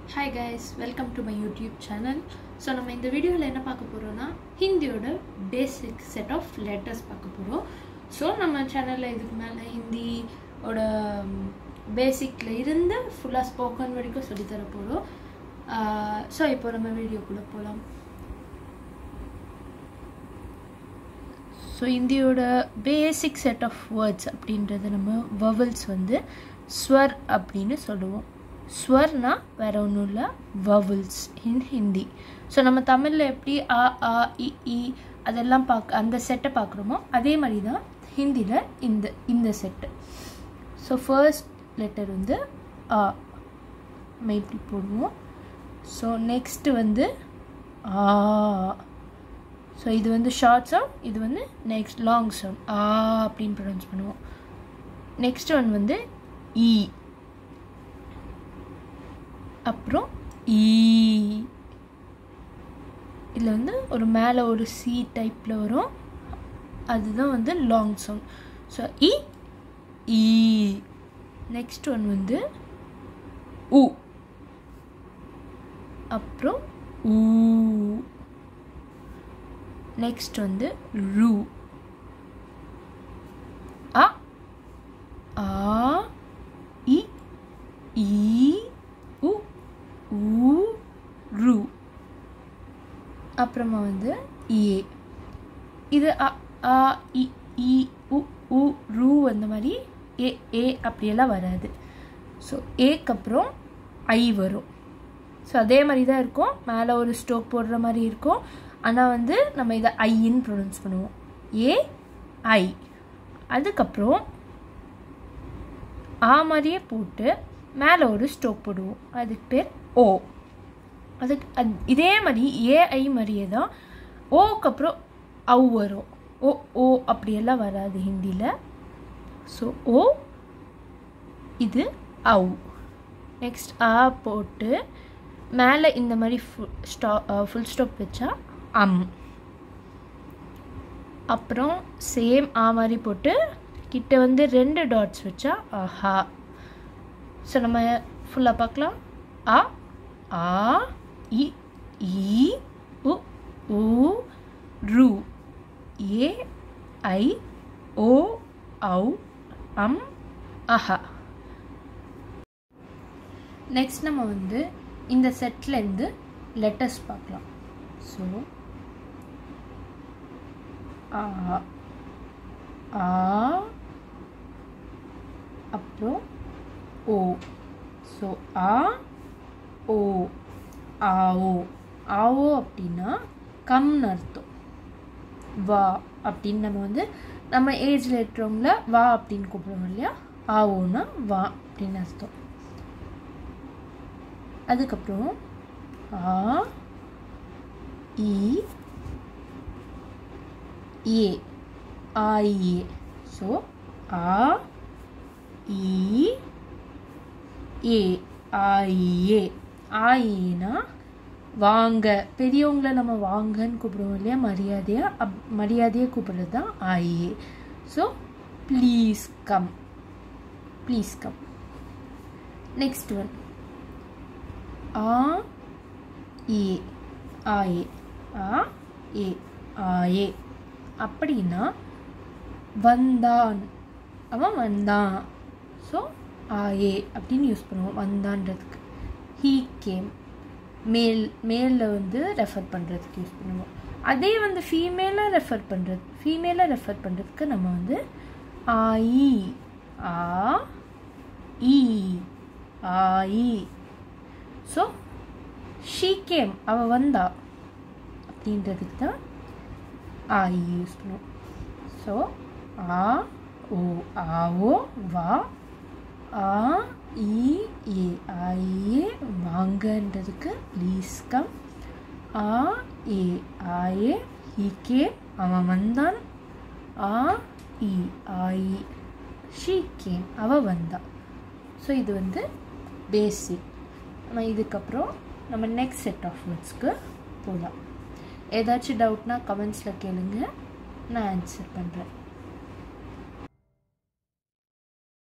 hi guys welcome to my YouTube channel so நம்ம இந்த வீடியோவில் என்ன பார்க்க போகிறோம்னா ஹிந்தியோட பேசிக் செட் ஆஃப் லெட்டர்ஸ் பார்க்க போகிறோம் ஸோ நம்ம சேனலில் இதுக்கு மேலே ஹிந்தியோட பேசிக்கில் இருந்து ஃபுல்லாக ஸ்போக்கன் வரைக்கும் சொல்லித்தர போகிறோம் ஸோ இப்போ நம்ம வீடியோக்குள்ளே போகலாம் ஸோ இந்தியோட பேசிக் செட் ஆஃப் வேர்ட்ஸ் அப்படின்றது நம்ம வவல்ஸ் வந்து ஸ்வர் அப்படின்னு சொல்லுவோம் ஸ்வர்னா வேற ஒன்றும் இல்லை வவல்ஸ் இன் ஹிந்தி ஸோ நம்ம தமிழில் எப்படி ஆ ஆ இ இ அதெல்லாம் பார்க்க அந்த செட்டை பார்க்குறோமோ அதே மாதிரி தான் ஹிந்தியில் இந்த இந்த செட்டு ஸோ ஃபர்ஸ்ட் லெட்டர் வந்து ஆ நம்ம இப்படி போடுவோம் ஸோ நெக்ஸ்ட்டு வந்து ஆ ஸோ இது வந்து ஷார்ட் சவுண்ட் இது வந்து நெக்ஸ்ட் லாங் சவுண்ட் ஆ அப்படின்னு ப்ரொனவுன்ஸ் பண்ணுவோம் நெக்ஸ்ட் ஒன் வந்து ஈ அப்புறம் ஈ இதில் வந்து ஒரு மேலே ஒரு சி டைப்பில் வரும் அதுதான் வந்து லாங் சவுண்ட் ஸோ இ ஈ நெக்ஸ்ட் ஒன் வந்து உ அப்புறம் ஊ நெக்ஸ்ட் வந்து ரு அ ஆ இ ஈ உ ஊ ரு அப்புறமா வந்து ஏ இது அ ஆ இ இ உ உ ரு அந்த மாதிரி ஏ ஏ அப்படியெல்லாம் வராது ஸோ ஏக்கு அப்புறம் ஐ வரும் ஸோ அதே மாதிரி தான் இருக்கும் மேலே ஒரு ஸ்டோக் போடுற மாதிரி இருக்கும் ஆனால் வந்து நம்ம இதை ஐன்னு ப்ரொனவுன்ஸ் பண்ணுவோம் ஏ ஐ அதுக்கப்புறம் ஆ மாதிரியே போட்டு மேலே ஒரு ஸ்டோக் போடுவோம் அதுக்கு பேர் ஓ அதுக்கு அது இதே மாதிரி ஏஐ மாதிரியே தான் ஓக்கு அப்புறம் அவ் வரும் ஓ ஓ அப்படியெல்லாம் வராது ஹிந்தியில் ஸோ ஓ இது அவ் நெக்ஸ்ட் ஆ போட்டு மேலே இந்த மாதிரி ஃபுல் ஸ்டா ஃபுல் ஸ்டாப் வச்சா அம் அப்புறம் சேம் ஆ மாதிரி போட்டு கிட்ட வந்து ரெண்டு டாட்ஸ் வச்சா ஆஹா ஸோ நம்ம ஃபுல்லாக பார்க்கலாம் ஆ ஆ இ ஈ உ ஊ ரு ஏ ஐ ஓ ஔ அம் அஹா நெக்ஸ்ட் நம்ம வந்து இந்த செட்லேருந்து லெட்டர்ஸ் பார்க்கலாம் ஸோ ஆ ஆ அப்புறம் ஓ ஸோ ஆ ஓ ஆஓ ஆஓ அப்படின்னா கம்னு அர்த்தம் வா அப்படின்னு நம்ம வந்து நம்ம ஏஜில் இருக்கிறவங்கள வா அப்படின்னு கூப்பிடுவோம் இல்லையா ஆவோன்னா வா அப்படின்னு அர்த்தம் அதுக்கப்புறம் ஆ இ ஏ ஆஇஏ ஸோ ஆ இ ஏ ஆஇஏ ஆஇஏனா வாங்க பெரியவங்கள நம்ம வாங்கன்னு கூப்பிடுவோம் இல்லையா மரியாதையாக அப் மரியாதையாக கூப்பிடுறது தான் ஆஇஏ so please come please come next one ஆ ஏ ஆஏ ஆ ஏ ஆஏ அப்படின்னா வந்தான் அவன் வந்தான் ஸோ ஆஏ அப்படின்னு யூஸ் பண்ணுவோம் வந்தான்றதுக்கு ஹீ கேம் மேல் மேலில் வந்து ரெஃபர் பண்ணுறதுக்கு யூஸ் பண்ணுவோம் அதே வந்து ஃபீமேலாக ரெஃபர் பண்ணுறது ஃபீமேலாக ரெஃபர் பண்ணுறதுக்கு நம்ம வந்து ஆஇ ஆ இ ஆஇ ஸோ ஷீ கேம் அவள் வந்தா அப்படின்றதுக்கு தான் ஆஇ யூஸ் பண்ணுவோம் ஸோ ஆ ஓ ஆவோ வா ஆ இ ஏ ஆயே வாங்கன்றதுக்கு ப்ளீஸ் கம் ஆ ஏ ஆயே ஹி கே அவன் வந்தான் ஆ இ ஆயி ஷீ கேம் அவள் வந்தா ஸோ இது வந்து பேசிக் நம்ம இதுக்கப்புறம் நம்ம நெக்ஸ்ட் செட் ஆஃப் வேர்ட்ஸ்க்கு போகலாம் ஏதாச்சும் டவுட்னா கமெண்ட்ஸில் கேளுங்க நான் ஆன்சர் பண்ணுறேன்